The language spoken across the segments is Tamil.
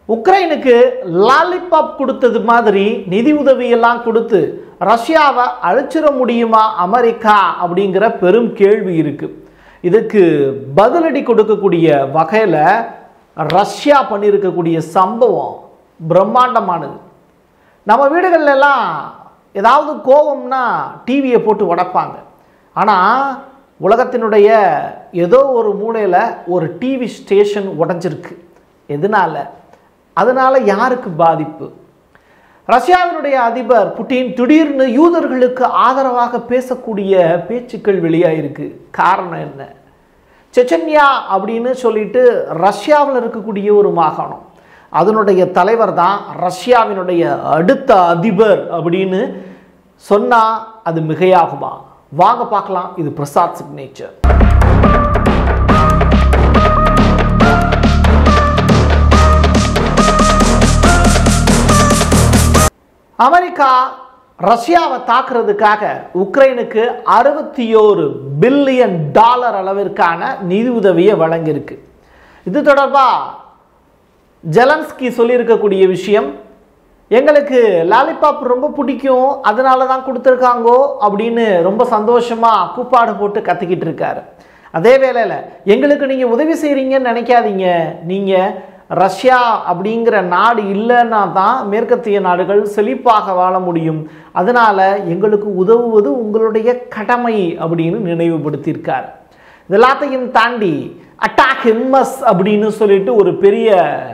உக்ரைனுக்கு லாலிபாப் கொடுத்தது மாதிரி நிதி உதவியெல்லாம் கொடுத்து ரஷ்யாவை அழிச்சிட முடியுமா அமெரிக்கா அப்படிங்கிற பெரும் கேள்வி இருக்கு இதுக்கு பதிலடி கொடுக்கக்கூடிய வகையில் ரஷ்யா பண்ணியிருக்கக்கூடிய சம்பவம் பிரம்மாண்டமானது நம்ம வீடுகள்ல எல்லாம் ஏதாவது கோபம்னா டிவியை போட்டு உடைப்பாங்க ஆனால் உலகத்தினுடைய ஏதோ ஒரு மூலையில் ஒரு டிவி ஸ்டேஷன் உடைஞ்சிருக்கு எதனால அதனால யாருக்கு பாதிப்பு ரஷ்யாவினுடைய அதிபர் புட்டின் திடீர்னு யூதர்களுக்கு ஆதரவாக பேசக்கூடிய பேச்சுக்கள் வெளியாயிருக்கு காரணம் என்ன செச்சன்யா அப்படின்னு சொல்லிட்டு ரஷ்யாவில் இருக்கக்கூடிய ஒரு மாகாணம் அதனுடைய தலைவர் தான் ரஷ்யாவினுடைய அடுத்த அதிபர் அப்படின்னு சொன்னா அது மிகையாகுமா வாங்க பார்க்கலாம் இது பிரசாத் சிக்னேச்சர் அமெரிக்கா ரஷ்யாவை தாக்குறதுக்காக உக்ரைனுக்கு அறுபத்தி ஓரு பில்லியன் டாலர் அளவிற்கான நிதி உதவியை வழங்கியிருக்கு இது தொடர்பாக ஜெலன்ஸ்கி சொல்லியிருக்கக்கூடிய விஷயம் எங்களுக்கு லாலிபாப் ரொம்ப பிடிக்கும் அதனால தான் கொடுத்துருக்காங்கோ அப்படின்னு ரொம்ப சந்தோஷமாக கூப்பாடு போட்டு கத்திக்கிட்டு இருக்காரு அதே வேளையில் எங்களுக்கு நீங்கள் உதவி செய்கிறீங்கன்னு நினைக்காதீங்க நீங்கள் ரஷ்யா அப்படிங்கிற நாடு இல்லைன்னா தான் மேற்கத்திய நாடுகள் செழிப்பாக வாழ முடியும் அதனால் எங்களுக்கு உதவுவது உங்களுடைய கடமை அப்படின்னு நினைவுபடுத்தியிருக்கார் இது எல்லாத்தையும் தாண்டி அட்டாக் எம்எஸ் அப்படின்னு சொல்லிட்டு ஒரு பெரிய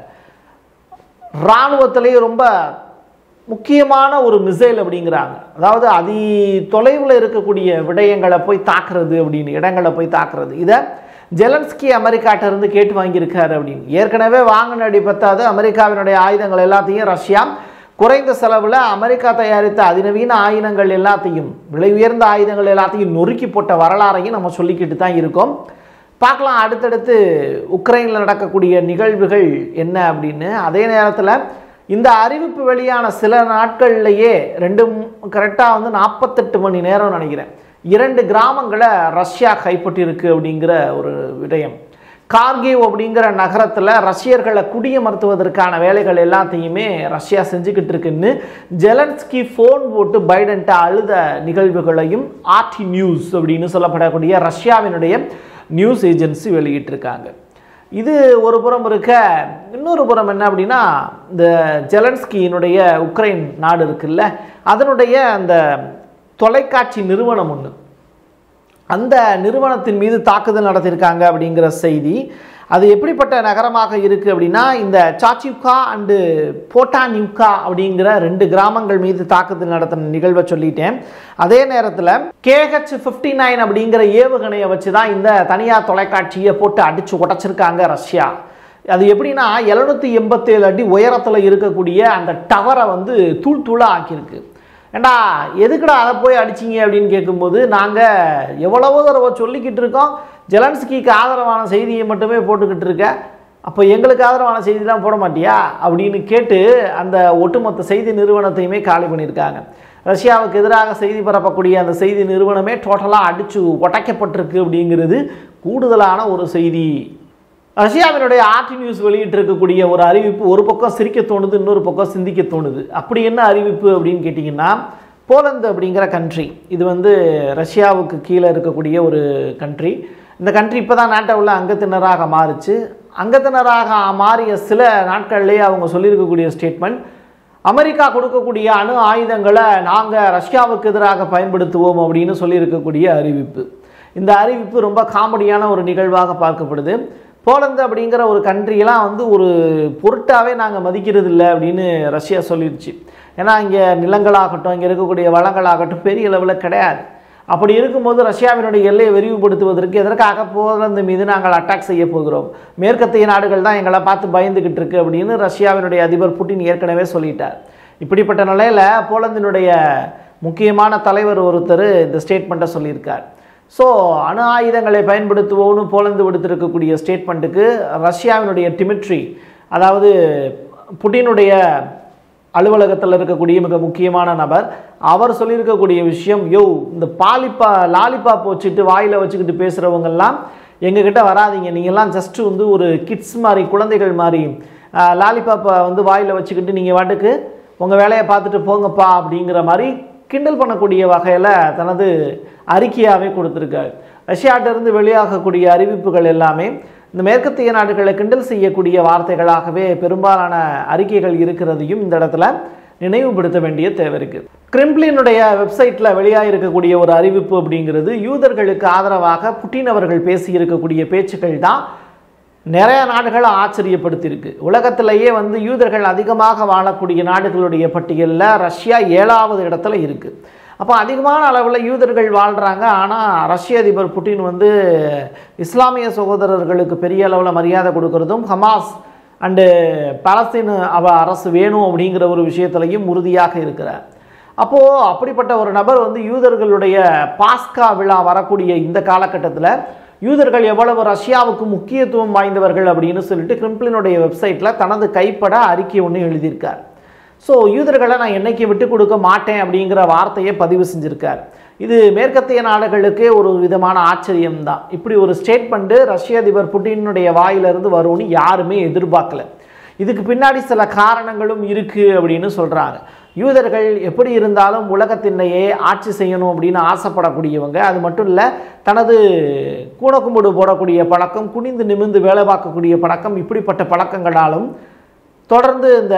இராணுவத்திலேயே ரொம்ப முக்கியமான ஒரு மிசைல் அப்படிங்கிறாங்க அதாவது அதி தொலைவில் இருக்கக்கூடிய விடயங்களை போய் தாக்குறது அப்படின்னு இடங்களை போய் தாக்குறது இதை ஜெலன்ஸ்கி அமெரிக்காட்ட இருந்து கேட்டு வாங்கியிருக்காரு அப்படின்னு ஏற்கனவே வாங்கின அடி பத்தாது அமெரிக்காவினுடைய ஆயுதங்கள் எல்லாத்தையும் ரஷ்யா குறைந்த செலவில் அமெரிக்கா தயாரித்த அதிநவீன ஆயுதங்கள் எல்லாத்தையும் விலை உயர்ந்த ஆயுதங்கள் எல்லாத்தையும் நொறுக்கி போட்ட வரலாறையும் நம்ம சொல்லிக்கிட்டு தான் இருக்கோம் பார்க்கலாம் அடுத்தடுத்து உக்ரைனில் நடக்கக்கூடிய நிகழ்வுகள் என்ன அப்படின்னு அதே நேரத்தில் இந்த அறிவிப்பு வெளியான சில நாட்கள்லையே ரெண்டு கரெக்டாக வந்து நாற்பத்தெட்டு மணி நேரம் நினைக்கிறேன் இரண்டு கிராமங்களை ரஷ்யா கைப்பற்றியிருக்கு அப்படிங்கிற ஒரு விடயம் கார்கிவ் அப்படிங்கிற நகரத்தில் ரஷ்யர்களை குடியமர்த்துவதற்கான வேலைகள் எல்லாத்தையுமே ரஷ்யா செஞ்சுக்கிட்டு இருக்குன்னு ஜெலன்ஸ்கி ஃபோன் போட்டு பைடன்ட்ட அழுத நிகழ்வுகளையும் ஆர்டி நியூஸ் அப்படின்னு சொல்லப்படக்கூடிய ரஷ்யாவினுடைய நியூஸ் ஏஜென்சி வெளியிட்டிருக்காங்க இது ஒரு புறம் இருக்க இன்னொரு புறம் என்ன அப்படின்னா இந்த ஜெலன்ஸ்கியினுடைய உக்ரைன் நாடு இருக்குல்ல அதனுடைய அந்த தொலைக்காட்சி நிறுவனம் ஒன்று அந்த நிறுவனத்தின் மீது தாக்குதல் நடத்தியிருக்காங்க அப்படிங்கிற செய்தி அது எப்படிப்பட்ட நகரமாக இருக்குது அப்படின்னா இந்த சாச்சிவ்கா அண்டு போட்டானிவ்கா அப்படிங்கிற ரெண்டு கிராமங்கள் மீது தாக்குதல் நடத்தின நிகழ்வை சொல்லிட்டேன் அதே நேரத்தில் கேஹெச் ஃபிஃப்டி நைன் அப்படிங்கிற ஏவுகணையை வச்சு தான் இந்த தனியார் தொலைக்காட்சியை போட்டு அடித்து உடைச்சிருக்காங்க ரஷ்யா அது எப்படின்னா எழுநூற்றி எண்பத்தேழு அடி உயரத்தில் இருக்கக்கூடிய அந்த டவரை வந்து தூள் தூளாக ஆக்கியிருக்கு ஏண்டா எதுக்குடா அதை போய் அடிச்சிங்க அப்படின்னு கேட்கும்போது நாங்கள் எவ்வளவோ தடவை சொல்லிக்கிட்டு இருக்கோம் ஜெலன்ஸ்கிக்கு ஆதரவான செய்தியை மட்டுமே போட்டுக்கிட்டு இருக்க அப்போ எங்களுக்கு ஆதரவான செய்திலாம் போட மாட்டியா அப்படின்னு கேட்டு அந்த ஒட்டுமொத்த செய்தி நிறுவனத்தையுமே காலி பண்ணியிருக்காங்க ரஷ்யாவுக்கு எதிராக செய்தி பரப்பக்கூடிய அந்த செய்தி நிறுவனமே டோட்டலாக அடித்து உடைக்கப்பட்டிருக்கு அப்படிங்கிறது கூடுதலான ஒரு செய்தி ரஷ்யாவினுடைய ஆர்டி நியூஸ் வெளியிட்டிருக்கக்கூடிய ஒரு அறிவிப்பு ஒரு பக்கம் சிரிக்க தோணுது இன்னொரு பக்கம் சிந்திக்க தோணுது அப்படி என்ன அறிவிப்பு அப்படின்னு கேட்டிங்கன்னா போலந்து அப்படிங்கிற கண்ட்ரி இது வந்து ரஷ்யாவுக்கு கீழே இருக்கக்கூடிய ஒரு கண்ட்ரி இந்த கண்ட்ரி இப்போ தான் நாட்டோவில் அங்கத்தினராக மாறுச்சு அங்கத்தினராக மாறிய சில நாட்கள்லேயே அவங்க சொல்லியிருக்கக்கூடிய ஸ்டேட்மெண்ட் அமெரிக்கா கொடுக்கக்கூடிய அணு ஆயுதங்களை நாங்கள் ரஷ்யாவுக்கு எதிராக பயன்படுத்துவோம் அப்படின்னு சொல்லியிருக்கக்கூடிய அறிவிப்பு இந்த அறிவிப்பு ரொம்ப காமெடியான ஒரு நிகழ்வாக பார்க்கப்படுது போலந்து அப்படிங்கிற ஒரு கண்ட்ரியெலாம் வந்து ஒரு பொருட்டாவே நாங்கள் மதிக்கிறது இல்லை அப்படின்னு ரஷ்யா சொல்லிடுச்சு ஏன்னா இங்கே நிலங்களாகட்டும் இங்கே இருக்கக்கூடிய வளங்களாகட்டும் பெரிய அளவில் கிடையாது அப்படி இருக்கும்போது ரஷ்யாவினுடைய எல்லையை விரிவுபடுத்துவதற்கு எதற்காக போலந்து மீது நாங்கள் அட்டாக் செய்ய போகிறோம் மேற்கத்திய நாடுகள் தான் எங்களை பார்த்து பயந்துக்கிட்டு இருக்கு அப்படின்னு ரஷ்யாவினுடைய அதிபர் புட்டின் ஏற்கனவே சொல்லிட்டார் இப்படிப்பட்ட நிலையில் போலந்தினுடைய முக்கியமான தலைவர் ஒருத்தர் இந்த ஸ்டேட்மெண்ட்டை சொல்லியிருக்கார் ஸோ அணு ஆயுதங்களை பயன்படுத்துவோம்னு போலந்து விடுத்திருக்கக்கூடிய ஸ்டேட்மெண்ட்டுக்கு ரஷ்யாவினுடைய டிமிட்ரி அதாவது புட்டினுடைய அலுவலகத்தில் இருக்கக்கூடிய மிக முக்கியமான நபர் அவர் சொல்லியிருக்கக்கூடிய விஷயம் யோ இந்த பாலிப்பா லாலிபாப் வச்சுட்டு வாயில் வச்சுக்கிட்டு பேசுகிறவங்கெல்லாம் எங்ககிட்ட வராதீங்க நீங்கள்லாம் ஜஸ்ட்டு வந்து ஒரு கிட்ஸ் மாதிரி குழந்தைகள் மாதிரி லாலிபாப்பை வந்து வாயில் வச்சுக்கிட்டு நீங்கள் வாட்டுக்கு உங்கள் வேலையை பார்த்துட்டு போங்கப்பா அப்படிங்கிற மாதிரி கிண்டல் பண்ணக்கூடிய வகையில் தனது அறிக்கையாகவே கொடுத்துருக்காரு ரஷ்யாட்டிலிருந்து வெளியாகக்கூடிய அறிவிப்புகள் எல்லாமே இந்த மேற்கத்திய நாடுகளை கிண்டல் செய்யக்கூடிய வார்த்தைகளாகவே பெரும்பாலான அறிக்கைகள் இருக்கிறதையும் இந்த இடத்துல நினைவுபடுத்த வேண்டிய தேவை இருக்குது கிரெம்ளினுடைய வெப்சைட்டில் வெளியாகிருக்கக்கூடிய ஒரு அறிவிப்பு அப்படிங்கிறது யூதர்களுக்கு ஆதரவாக புட்டின் அவர்கள் பேசியிருக்கக்கூடிய பேச்சுக்கள் தான் நிறைய நாடுகளை ஆச்சரியப்படுத்தியிருக்கு உலகத்திலேயே வந்து யூதர்கள் அதிகமாக வாழக்கூடிய நாடுகளுடைய பட்டியலில் ரஷ்யா ஏழாவது இடத்துல இருக்குது அப்போ அதிகமான அளவில் யூதர்கள் வாழ்கிறாங்க ஆனால் ரஷ்ய அதிபர் புட்டின் வந்து இஸ்லாமிய சகோதரர்களுக்கு பெரிய அளவில் மரியாதை கொடுக்கறதும் ஹமாஸ் அண்டு பாலஸ்தீன் அவ அரசு வேணும் அப்படிங்கிற ஒரு விஷயத்துலையும் உறுதியாக இருக்கிறார் அப்போது அப்படிப்பட்ட ஒரு நபர் வந்து யூதர்களுடைய பாஸ்கா விழா வரக்கூடிய இந்த காலகட்டத்தில் யூதர்கள் எவ்வளவு ரஷ்யாவுக்கு முக்கியத்துவம் வாய்ந்தவர்கள் அப்படின்னு சொல்லிட்டு கிரிம்ப்ளினுடைய வெப்சைட்டில் தனது கைப்பட அறிக்கை ஒன்று எழுதியிருக்கார் ஸோ யூதர்களை நான் என்னைக்கு விட்டு கொடுக்க மாட்டேன் அப்படிங்கிற வார்த்தையை பதிவு செஞ்சுருக்கார் இது மேற்கத்திய நாடுகளுக்கே ஒரு விதமான ஆச்சரியம் தான் இப்படி ஒரு ஸ்டேட்மெண்ட்டு ரஷ்ய அதிபர் புட்டினுடைய வாயிலிருந்து வரும்னு யாருமே எதிர்பார்க்கல இதுக்கு பின்னாடி சில காரணங்களும் இருக்குது அப்படின்னு சொல்கிறாங்க யூதர்கள் எப்படி இருந்தாலும் உலகத்தினையே ஆட்சி செய்யணும் அப்படின்னு ஆசைப்படக்கூடியவங்க அது மட்டும் இல்லை தனது கூணக்கும்புடு போடக்கூடிய பழக்கம் குனிந்து நிமிர்ந்து வேலை பார்க்கக்கூடிய பழக்கம் இப்படிப்பட்ட பழக்கங்களாலும் தொடர்ந்து இந்த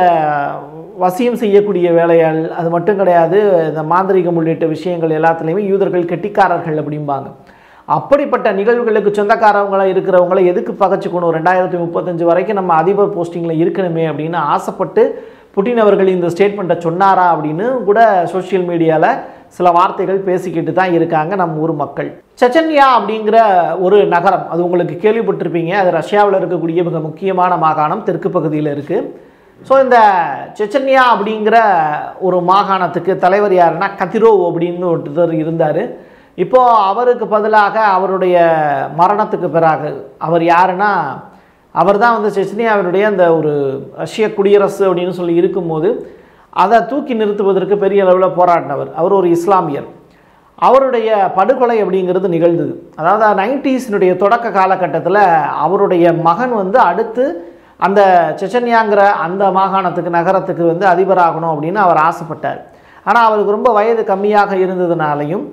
வசியம் செய்யக்கூடிய வேலைகள் அது மட்டும் கிடையாது இந்த மாந்திரிகம் உள்ளிட்ட விஷயங்கள் எல்லாத்துலேயுமே யூதர்கள் கெட்டிக்காரர்கள் அப்படிம்பாங்க அப்படிப்பட்ட நிகழ்வுகளுக்கு சொந்தக்காரவங்களாக இருக்கிறவங்கள எதுக்கு பகச்சுக்கணும் ரெண்டாயிரத்தி முப்பத்தஞ்சு வரைக்கும் நம்ம அதிபர் போஸ்டிங்கில் இருக்கணுமே அப்படின்னு ஆசைப்பட்டு புட்டின் அவர்கள் இந்த ஸ்டேட்மெண்ட்டை சொன்னாரா அப்படின்னு கூட சோஷியல் மீடியாவில் சில வார்த்தைகள் பேசிக்கிட்டு தான் இருக்காங்க நம்ம ஊர் மக்கள் செச்சன்யா அப்படிங்கிற ஒரு நகரம் அது உங்களுக்கு கேள்விப்பட்டிருப்பீங்க அது ரஷ்யாவில் இருக்கக்கூடிய மிக முக்கியமான மாகாணம் தெற்கு பகுதியில் இருக்குது ஸோ இந்த செச்சன்யா அப்படிங்கிற ஒரு மாகாணத்துக்கு தலைவர் யாருன்னா கதிரோவ் அப்படின்னு ஒருத்தர் இருந்தார் இப்போது அவருக்கு பதிலாக அவருடைய மரணத்துக்கு பிறகு அவர் யாருன்னா அவர் தான் வந்து செச்னியாவினுடைய அந்த ஒரு ரஷ்ய குடியரசு அப்படின்னு சொல்லி இருக்கும்போது அதை தூக்கி நிறுத்துவதற்கு பெரிய அளவில் போராடினவர் அவர் ஒரு இஸ்லாமியர் அவருடைய படுகொலை அப்படிங்கிறது நிகழ்ந்தது அதாவது நைன்டிஸினுடைய தொடக்க காலகட்டத்தில் அவருடைய மகன் வந்து அடுத்து அந்த செச்சன்யாங்கிற அந்த மாகாணத்துக்கு நகரத்துக்கு வந்து அதிபராகணும் அப்படின்னு அவர் ஆசைப்பட்டார் ஆனால் அவருக்கு ரொம்ப வயது கம்மியாக இருந்ததுனாலையும்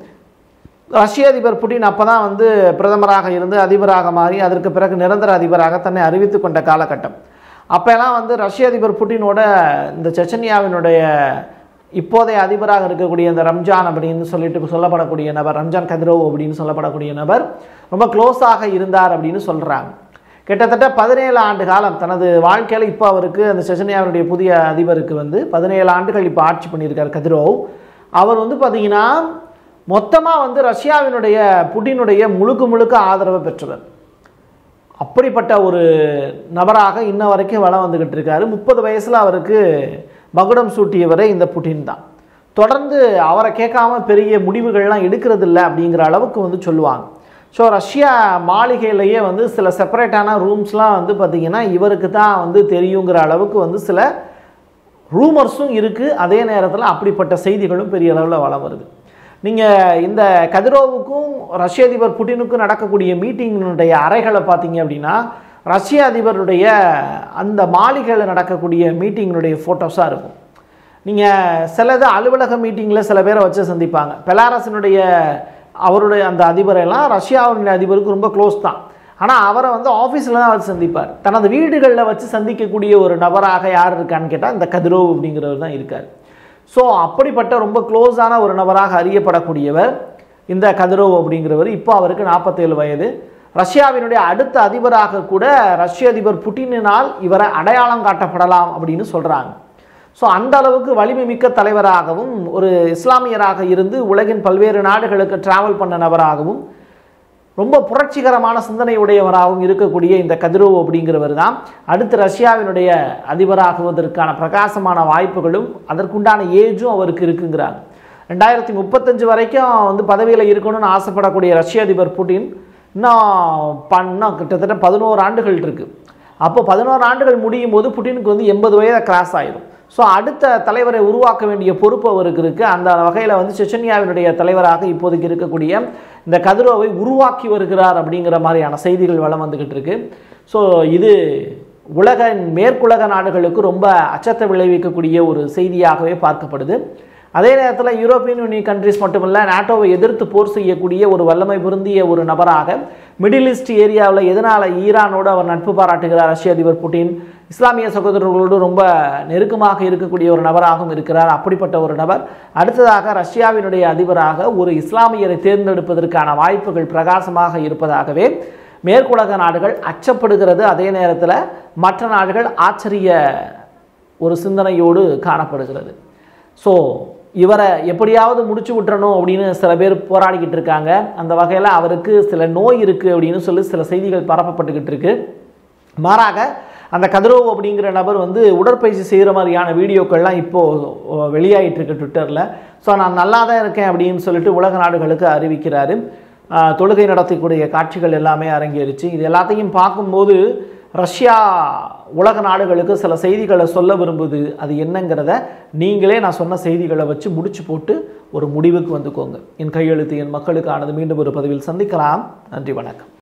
ரஷ்ய அதிபர் புட்டின் அப்போ தான் வந்து பிரதமராக இருந்து அதிபராக மாறி அதற்கு பிறகு நிரந்தர அதிபராக தன்னை அறிவித்து கொண்ட காலகட்டம் அப்போல்லாம் வந்து ரஷ்ய அதிபர் புட்டினோட இந்த செச்சன்யாவினுடைய இப்போதைய அதிபராக இருக்கக்கூடிய இந்த ரம்ஜான் அப்படின்னு சொல்லிட்டு சொல்லப்படக்கூடிய நபர் ரம்ஜான் கதிரோவ் அப்படின்னு சொல்லப்படக்கூடிய நபர் ரொம்ப க்ளோஸாக இருந்தார் அப்படின்னு சொல்கிறாங்க கிட்டத்தட்ட பதினேழு ஆண்டு காலம் தனது வாழ்க்கையில் இப்போ அவருக்கு அந்த செச்சன்யாவினுடைய புதிய அதிபருக்கு வந்து பதினேழு ஆண்டுகள் இப்போ ஆட்சி பண்ணியிருக்கார் கதிரோவ் அவர் வந்து பார்த்தீங்கன்னா மொத்தமாக வந்து ரஷ்யாவினுடைய புட்டினுடைய முழுக்க முழுக்க ஆதரவை பெற்றவர் அப்படிப்பட்ட ஒரு நபராக இன்ன வரைக்கும் வளம் வந்துக்கிட்டு இருக்காரு முப்பது வயசில் அவருக்கு மகுடம் சூட்டியவரே இந்த புட்டின் தான் தொடர்ந்து அவரை கேட்காம பெரிய முடிவுகள்லாம் எடுக்கிறது இல்லை அப்படிங்கிற அளவுக்கு வந்து சொல்லுவாங்க ஸோ ரஷ்யா மாளிகையிலேயே வந்து சில செப்பரேட்டான ரூம்ஸ்லாம் வந்து பார்த்திங்கன்னா இவருக்கு தான் வந்து தெரியுங்கிற அளவுக்கு வந்து சில ரூமர்ஸும் இருக்குது அதே நேரத்தில் அப்படிப்பட்ட செய்திகளும் பெரிய அளவில் வளம் வருது நீங்கள் இந்த கதிரோவுக்கும் ரஷ்ய அதிபர் புட்டினுக்கும் நடக்கக்கூடிய மீட்டிங்கினுடைய அறைகளை பார்த்தீங்க அப்படின்னா ரஷ்ய அதிபருடைய அந்த மாளிகையில் நடக்கக்கூடிய மீட்டிங்கினுடைய ஃபோட்டோஸாக இருக்கும் நீங்கள் சிலது அலுவலக மீட்டிங்கில் சில பேரை வச்சு சந்திப்பாங்க பெலாரஸினுடைய அவருடைய அந்த அதிபரெல்லாம் ரஷ்யாவினுடைய அதிபருக்கு ரொம்ப க்ளோஸ் தான் ஆனால் அவரை வந்து ஆஃபீஸில் தான் வச்சு சந்திப்பார் தனது வீடுகளில் வச்சு சந்திக்கக்கூடிய ஒரு நபராக யார் இருக்கான்னு கேட்டால் இந்த கதிரோவ் அப்படிங்கிறவர் தான் இருக்கார் ஸோ அப்படிப்பட்ட ரொம்ப க்ளோஸான ஒரு நபராக அறியப்படக்கூடியவர் இந்த கதிரோவ் அப்படிங்கிறவர் இப்போ அவருக்கு நாற்பத்தேழு வயது ரஷ்யாவினுடைய அடுத்த அதிபராக கூட ரஷ்ய அதிபர் புட்டினால் இவரை அடையாளம் காட்டப்படலாம் அப்படின்னு சொல்கிறாங்க ஸோ அந்த அளவுக்கு வலிமை மிக்க தலைவராகவும் ஒரு இஸ்லாமியராக இருந்து உலகின் பல்வேறு நாடுகளுக்கு டிராவல் பண்ண நபராகவும் ரொம்ப புரட்சிகரமான சிந்தனை உடையவராகவும் இருக்கக்கூடிய இந்த கதிரோவ் அப்படிங்கிறவர் தான் அடுத்து ரஷ்யாவினுடைய அதிபராகுவதற்கான பிரகாசமான வாய்ப்புகளும் அதற்குண்டான ஏஜும் அவருக்கு இருக்குங்கிறாங்க ரெண்டாயிரத்தி முப்பத்தஞ்சு வரைக்கும் வந்து பதவியில் இருக்கணும்னு ஆசைப்படக்கூடிய ரஷ்ய அதிபர் புட்டின் இன்னும் பண்ண கிட்டத்தட்ட பதினோரு ஆண்டுகள் இருக்குது அப்போ பதினோரு ஆண்டுகள் முடியும் போது புட்டினுக்கு வந்து எண்பது வயதை கிராஸ் ஆயிடும் ஸோ அடுத்த தலைவரை உருவாக்க வேண்டிய பொறுப்பு அவருக்கு இருக்குது அந்த வகையில் வந்து செச்சன்யாவினுடைய தலைவராக இப்போதைக்கு இருக்கக்கூடிய இந்த கதிரோவை உருவாக்கி வருகிறார் அப்படிங்கிற மாதிரியான செய்திகள் வளம் வந்துக்கிட்டு இருக்கு ஸோ இது உலக மேற்குலக நாடுகளுக்கு ரொம்ப அச்சத்தை விளைவிக்கக்கூடிய ஒரு செய்தியாகவே பார்க்கப்படுது அதே நேரத்தில் யூரோப்பியன் யூனியன் கண்ட்ரிஸ் மட்டுமல்ல நாட்டோவை எதிர்த்து போர் செய்யக்கூடிய ஒரு வல்லமை பொருந்திய ஒரு நபராக மிடில் ஈஸ்ட் ஏரியாவில் எதனால் ஈரானோடு அவர் நட்பு பாராட்டுகிறார் ரஷ்ய அதிபர் புட்டின் இஸ்லாமிய சகோதரர்களோடு ரொம்ப நெருக்கமாக இருக்கக்கூடிய ஒரு நபராகவும் இருக்கிறார் அப்படிப்பட்ட ஒரு நபர் அடுத்ததாக ரஷ்யாவினுடைய அதிபராக ஒரு இஸ்லாமியரை தேர்ந்தெடுப்பதற்கான வாய்ப்புகள் பிரகாசமாக இருப்பதாகவே மேற்குலக நாடுகள் அச்சப்படுகிறது அதே நேரத்தில் மற்ற நாடுகள் ஆச்சரிய ஒரு சிந்தனையோடு காணப்படுகிறது ஸோ இவரை எப்படியாவது முடிச்சு விட்டுறணும் அப்படின்னு சில பேர் போராடிக்கிட்டு இருக்காங்க அந்த வகையில் அவருக்கு சில நோய் இருக்குது அப்படின்னு சொல்லி சில செய்திகள் பரப்பப்பட்டுக்கிட்டு இருக்கு மாறாக அந்த கதிரோவ் அப்படிங்கிற நபர் வந்து உடற்பயிற்சி செய்கிற மாதிரியான வீடியோக்கள்லாம் இப்போது வெளியாகிட்டு இருக்கு ட்விட்டரில் ஸோ நான் நல்லா தான் இருக்கேன் அப்படின்னு சொல்லிட்டு உலக நாடுகளுக்கு அறிவிக்கிறாரு ஆஹ் தொழுகை நடத்தக்கூடிய காட்சிகள் எல்லாமே அரங்கேறிச்சு இது எல்லாத்தையும் பார்க்கும்போது ரஷ்யா உலக நாடுகளுக்கு சில செய்திகளை சொல்ல விரும்புது அது என்னங்கிறத நீங்களே நான் சொன்ன செய்திகளை வச்சு முடிச்சு போட்டு ஒரு முடிவுக்கு வந்துக்கோங்க என் கையெழுத்து என் மக்களுக்கானது மீண்டும் ஒரு பதிவில் சந்திக்கலாம் நன்றி வணக்கம்